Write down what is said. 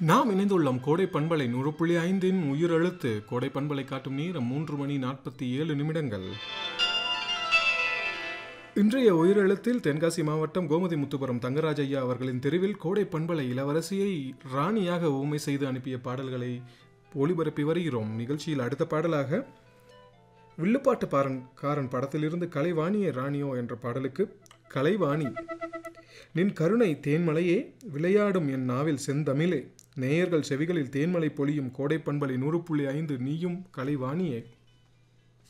நாம் இணைந்துள்ளோம் கோடை பண்பலை நூறு புள்ளி ஐந்தின் உயிரெழுத்து கோடை பண்பலை காட்டும் நேரம் மூன்று மணி நாற்பத்தி ஏழு நிமிடங்கள் இன்றைய உயிரெழுத்தில் தென்காசி மாவட்டம் கோமதி முத்துபுரம் தங்கராஜ் ஐயா அவர்களின் தெருவில் கோடை பண்பலை இளவரசியை ராணியாக ஊமை செய்து அனுப்பிய பாடல்களை ஒளிபரப்பி வருகிறோம் நிகழ்ச்சியில் அடுத்த பாடலாக வில்லுப்பாட்டு பாரன் காரன் படத்திலிருந்து கலைவாணியே ராணியோ என்ற பாடலுக்கு கலைவாணி நின் கருணை தேன்மலையே விளையாடும் என் நாவில் செந்தமிழே நேயர்கள் செவிகளில் தேன்மலை பொழியும் கோடை பண்பலை நூறு புள்ளி ஐந்து நீயும் கலைவாணியே